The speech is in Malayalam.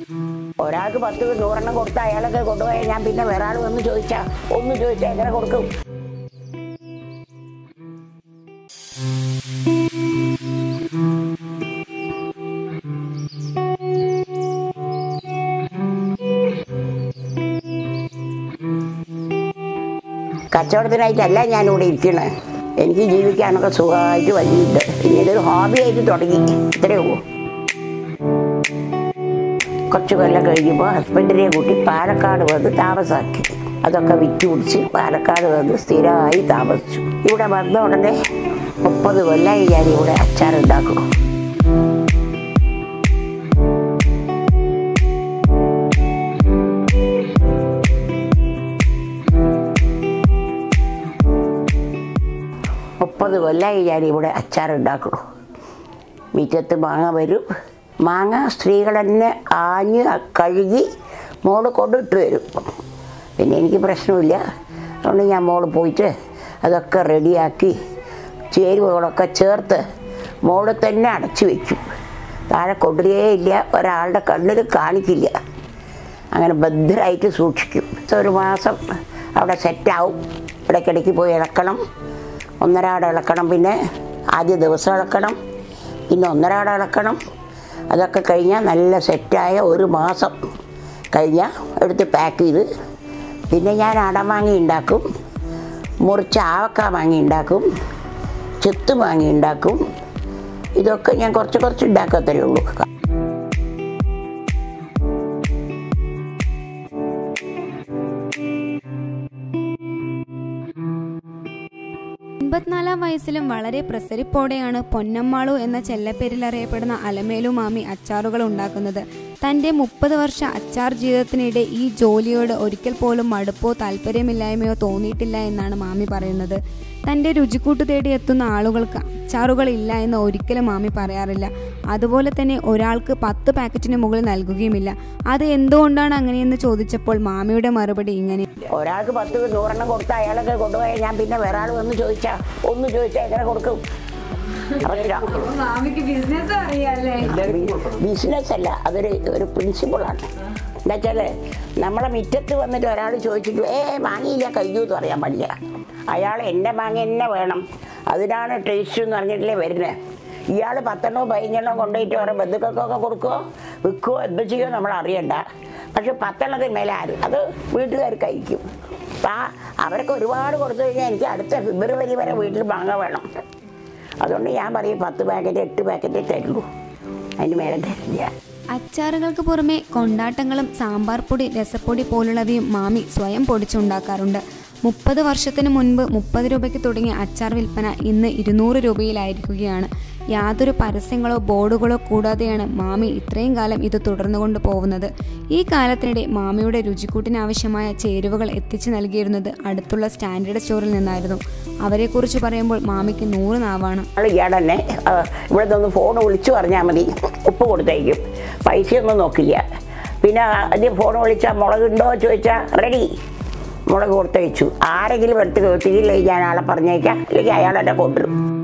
ഒരാൾക്ക് പത്ത് നൂറെണ്ണം കൊടുത്ത അയാളൊക്കെ കൊണ്ടുപോയാൽ ഞാൻ പിന്നെ വേറെ ആൾ വന്ന് ചോദിച്ചാ ഒന്ന് ചോദിച്ചാൽ എങ്ങനെ കൊടുക്കും കച്ചവടത്തിനായിട്ടല്ല ഞാനിവിടെ ഇരിക്കണേ എനിക്ക് ജീവിക്കാനൊക്കെ സുഖമായിട്ട് വഴിയുണ്ട് ഇനി ഇതൊരു ഹോബിയായിട്ട് തുടങ്ങി ഇത്രയേ ഉള്ളൂ കുറച്ച് കൊല്ലം കഴിഞ്ഞപ്പോൾ ഹസ്ബൻഡിനെ കൂട്ടി പാലക്കാട് വന്ന് താമസാക്കി അതൊക്കെ വിറ്റ് കുടിച്ച് പാലക്കാട് വന്ന് സ്ഥിരമായി താമസിച്ചു ഇവിടെ വന്ന ഉടനെ മുപ്പത് കൊല്ലമായി ഞാൻ ഇവിടെ അച്ചാറുണ്ടാക്കും മുപ്പത് കൊല്ലമായി ഞാൻ ഇവിടെ അച്ചാറുണ്ടാക്കണം മുറ്റത്ത് മാങ്ങ വരും മാങ്ങ സ്ത്രീകൾ തന്നെ ആഞ്ഞ് കഴുകി മോള് കൊണ്ടിട്ട് വരും പിന്നെ എനിക്ക് പ്രശ്നമില്ല അതുകൊണ്ട് ഞാൻ മോള് പോയിട്ട് അതൊക്കെ റെഡിയാക്കി ചേരുവകളൊക്കെ ചേർത്ത് മോള് തന്നെ അടച്ചു വെക്കും താഴെ കൊണ്ടുവരികയില്ല ഒരാളുടെ കണ്ണിൽ കാണിക്കില്ല അങ്ങനെ ഭദ്രമായിട്ട് സൂക്ഷിക്കും ഒരു മാസം അവിടെ സെറ്റാവും ഇടയ്ക്കിടയ്ക്ക് പോയി ഇളക്കണം ഒന്നരാടെ ഇളക്കണം പിന്നെ ആദ്യ ദിവസം ഇളക്കണം പിന്നെ ഒന്നരാടെ ഇളക്കണം അതൊക്കെ കഴിഞ്ഞാൽ നല്ല സെറ്റായ ഒരു മാസം കഴിഞ്ഞാൽ എടുത്ത് പാക്ക് ചെയ്ത് പിന്നെ ഞാൻ അടമാങ്ങി ഉണ്ടാക്കും മുറിച്ച ആവക്ക മാങ്ങി ഉണ്ടാക്കും ചെത്ത് മാങ്ങി ഉണ്ടാക്കും ഇതൊക്കെ ഞാൻ കുറച്ച് കുറച്ച് ഉണ്ടാക്കത്തേ ഉള്ളൂ എൺപത്തിനാലാം വയസ്സിലും വളരെ പ്രസരിപ്പോടെയാണ് പൊന്നമ്മാളു എന്ന ചെല്ലപ്പേരിൽ അറിയപ്പെടുന്ന അലമേലു മാമി അച്ചാറുകൾ ഉണ്ടാക്കുന്നത് തൻ്റെ മുപ്പത് വർഷ അച്ചാർ ജീവിതത്തിനിടെ ഈ ജോലിയോട് ഒരിക്കൽ പോലും മടുപ്പോ താല്പര്യമില്ലായ്മയോ തോന്നിയിട്ടില്ല എന്നാണ് മാമി പറയുന്നത് തൻ്റെ രുചിക്കൂട്ട് തേടി എത്തുന്ന ആളുകൾക്ക് അച്ചാറുകൾ ഇല്ല എന്ന് ഒരിക്കലും മാമി പറയാറില്ല അതുപോലെ തന്നെ ഒരാൾക്ക് പത്ത് പാക്കറ്റിന് മുകളിൽ നൽകുകയുമില്ല അത് എന്തുകൊണ്ടാണ് അങ്ങനെയെന്ന് ചോദിച്ചപ്പോൾ മാമിയുടെ മറുപടി ഇങ്ങനെ ഒരാൾക്ക് പത്ത് നൂറെണ്ണം കൊടുത്ത അയാളൊക്കെ കൊണ്ടുപോയാൽ ഞാൻ പിന്നെ വേറെ ആൾ വന്ന് ചോദിച്ചാ ഒന്ന് ചോദിച്ചാൽ എങ്ങനെ കൊടുക്കും ബിസിനസ് അല്ല അതൊരു ഒരു പ്രിൻസിപ്പിളാണ് എന്താ വെച്ചാല് നമ്മളെ മുറ്റത്ത് വന്നിട്ട് ഒരാൾ ചോദിച്ചിട്ട് ഏ മാങ്ങയില്ല കഴിഞ്ഞു എന്ന് പറയാൻ പാടില്ല അയാൾ എൻ്റെ മാങ്ങ തന്നെ വേണം അതിനാണ് ടേസ്റ്റ് എന്ന് പറഞ്ഞിട്ടില്ലേ വരുന്നത് ഇയാൾ പത്തെണ്ണോ പതിനെണ്ണോ കൊണ്ടുപോയിട്ട് ഓരോ ബന്ധുക്കൾക്കൊക്കെ കൊടുക്കുമോ വിൽക്കുമോ എന്ത് ചെയ്യുമോ നമ്മൾ അറിയണ്ട പക്ഷെ പത്തെണ്ണത്തിന് മേലെ ആരും അത് വീട്ടുകാർ കഴിക്കും അപ്പം ആ അവർക്ക് ഒരുപാട് കൊടുത്തു കഴിഞ്ഞാൽ എനിക്ക് അടുത്ത ഫെബ്രുവരി വരെ വീട്ടിൽ മാങ്ങ വേണം അതുകൊണ്ട് ഞാൻ പറയും പത്ത് പാക്കറ്റ് എട്ട് പാക്കറ്റ് തരുള്ളൂ അതിന് മേലെ തരില്ല അച്ചാറുകൾക്ക് പുറമെ കൊണ്ടാട്ടങ്ങളും സാമ്പാർ പൊടി രസപ്പൊടി പോലുള്ളവയും മാമി സ്വയം പൊടിച്ചുണ്ടാക്കാറുണ്ട് മുപ്പത് വർഷത്തിന് മുൻപ് മുപ്പത് രൂപയ്ക്ക് തുടങ്ങിയ അച്ചാർ വിൽപ്പന ഇന്ന് ഇരുന്നൂറ് രൂപയിലായിരിക്കുകയാണ് യാതൊരു പരസ്യങ്ങളോ ബോർഡുകളോ കൂടാതെയാണ് മാമി ഇത്രയും കാലം ഇത് തുടർന്നുകൊണ്ട് പോകുന്നത് ഈ കാലത്തിനിടെ മാമിയുടെ രുചിക്കൂട്ടിനാവശ്യമായ ചേരുവകൾ എത്തിച്ചു നൽകിയിരുന്നത് അടുത്തുള്ള സ്റ്റാൻഡേർഡ് സ്റ്റോറിൽ നിന്നായിരുന്നു അവരെക്കുറിച്ച് പറയുമ്പോൾ മാമിക്ക് നൂറ് നാവാണ് ആൾ ഇയാൾ തന്നെ ആ, ഇവിടെ നിന്ന് ഫോൺ വിളിച്ചു പറഞ്ഞാൽ മതി ഉപ്പ് കൊടുത്തയക്കും പൈസയൊന്നും നോക്കില്ല പിന്നെ ആദ്യം ഫോൺ വിളിച്ചാൽ മുളകുണ്ടോ ചോദിച്ചാൽ റെഡി മുളക് കൊടുത്തയച്ചു ആരെങ്കിലും എടുത്ത് തീയില്ലെങ്കിൽ ഞാൻ ആളെ പറഞ്ഞേക്കാം അല്ലെങ്കിൽ അയാൾ എന്നെ കൊണ്ടുവരും